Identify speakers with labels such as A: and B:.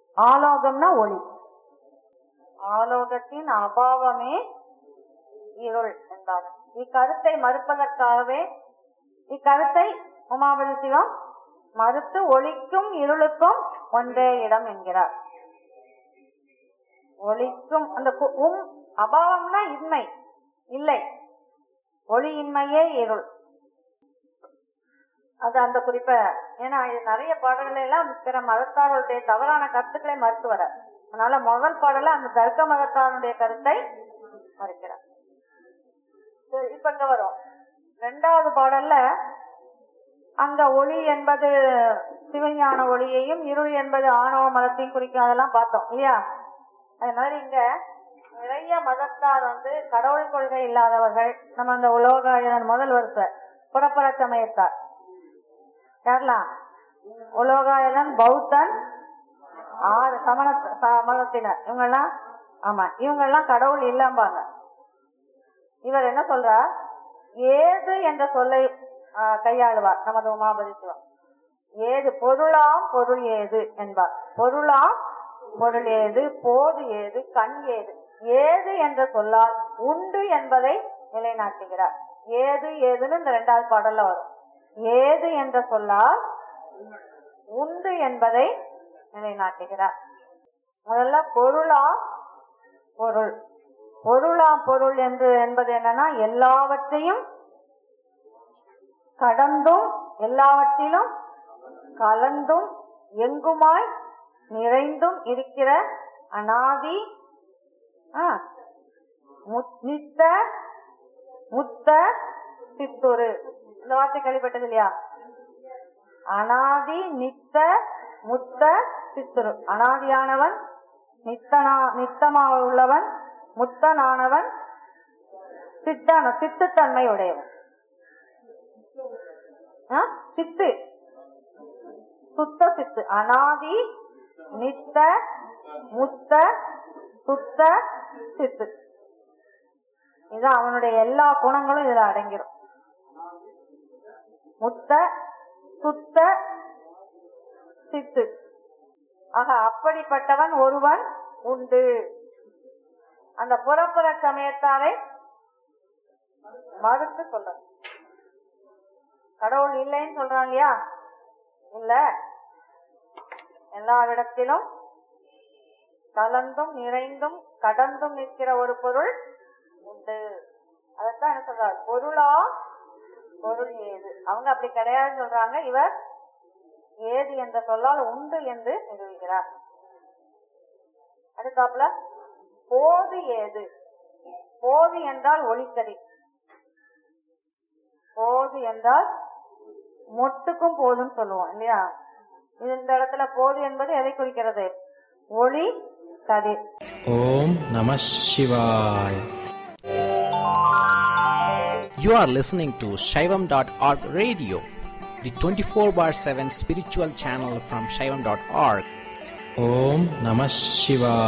A: ஆலோகம்னா ஒளி ஆலோகத்தின் அபாவமே இருள் என்றார் இக்கருத்தை மறுப்பதற்காகவே இக்கருத்தை உமாபதி சிவம் மறுத்து ஒளிக்கும் இருளுக்கும் ஒன்றே இடம் என்கிறார் ஒளிக்கும் அந்த கு- உம் அபாவம்னா இன்மை இல்லை ஒளியின்மையே இருள் அது அந்த குறிப்பை ஏன்னா இது நிறைய பாடல்கள் எல்லாம் பிற மதத்தார்களுடைய தவறான கருத்துக்களை மறுத்து வர அதனால முதல் பாடல அந்த தர்க்க மதத்தாருடைய கருத்தை மறுக்கிறார் சரி, இப்ப இங்க வரும் ரெண்டாவது பாடல்ல அங்க ஒளி என்பது சிவஞான ஒளியையும் இருள் என்பது ஆணவ மதத்தையும் குறிக்கும் அதெல்லாம் பார்த்தோம் இல்லையா அது மாதிரி இங்க நிறைய மதத்தார் வந்து கடவுள் கொள்கை இல்லாதவர்கள் நம்ம அந்த உலோகாயதன் முதல் வருஷ புறப்புற சமயத்தார் யாரெல்லாம் உலோகாயதன் பௌத்தன் ஆறு சமண ச- மதத்தினர் இவங்கெல்லாம் ஆமா இவங்கெல்லாம் கடவுள் இல்லம்பாங்க இவர் என்ன சொல்றார் ஏது என்ற சொல்லை ஆ, கையாளுவார் நமது உமாபதி சிவம் ஏது பொருளாம் பொருள் ஏது என்பார் பொருளாம் பொருள் ஏது போது ஏது கண் ஏது ஏது என்ற சொல்லால் உண்டு என்பதை நிலைநாட்டுகிறார் ஏது ஏதுன்னு இந்த இரண்டாவது பாடல்ல வரும் ஏது என்ற சொல்லால் உண்டு என்பதை நிலைநாட்டுகிறார் முதல்ல பொருளாம் பொருள் பொருளாம் பொருள் என்று என்பது என்னன்னா எல்லாவற்றையும் கடந்தும் எல்லாவற்றிலும் கலந்தும் எங்குமாய் நிறைந்தும் இருக்கிற அனாதி ஆ, முத்- நித்த முத்த சித்துரு இந்த வார்த்தை கேள்விப்பட்டது இல்லையா அனாதி நித்த முத்த சித்துரு அனாதியானவன் நித்தனா நித்தமாக உள்ளவன் முத்தனானவன் சித்தான சித்துத்தன்மை உடையவன் ஆ? சித்து சுத்த சித்து அனாதி நித்த முத்த சுத்த சித்து இதுதான் அவனுடைய எல்லா குணங்களும் இதுல அடங்கிரும் முத்த சுத்த சித்து ஆக அப்படிப்பட்டவன் ஒருவன் உண்டு அந்த புறப்புற சமயத்தாரை மறுத்து சொல்ற கடவுள் இல்லைன்னு சொல்றான் இல்லையா இல்ல எல்லாவிடத்திலும் கலந்தும் நிறைந்தும் கடந்தும் நிற்கிற ஒரு பொருள் உண்டு அதத்தான் என்ன சொல்றார் பொருளா பொருள் ஏது அவங்க அப்படி கிடையாதுன்னு சொல்றாங்க இவர் ஏது என்ற சொல்லால் உண்டு என்று நிறுவுகிறார் அடுத்தாப்புல போது ஏது போது என்றால் ஒளிக்கதி போது என்றால் மொட்டுக்கும் போதுன்னு சொல்லுவோம் இல்லையா இது இந்த இடத்துல போது என்பது எதை குறிக்கிறது ஒளி கதிர்
B: ஓம் நம சிவாய் You are listening to Shaivam.org radio, the 24 bar 7 spiritual channel from Shaivam.org. Om Namah Shivaya.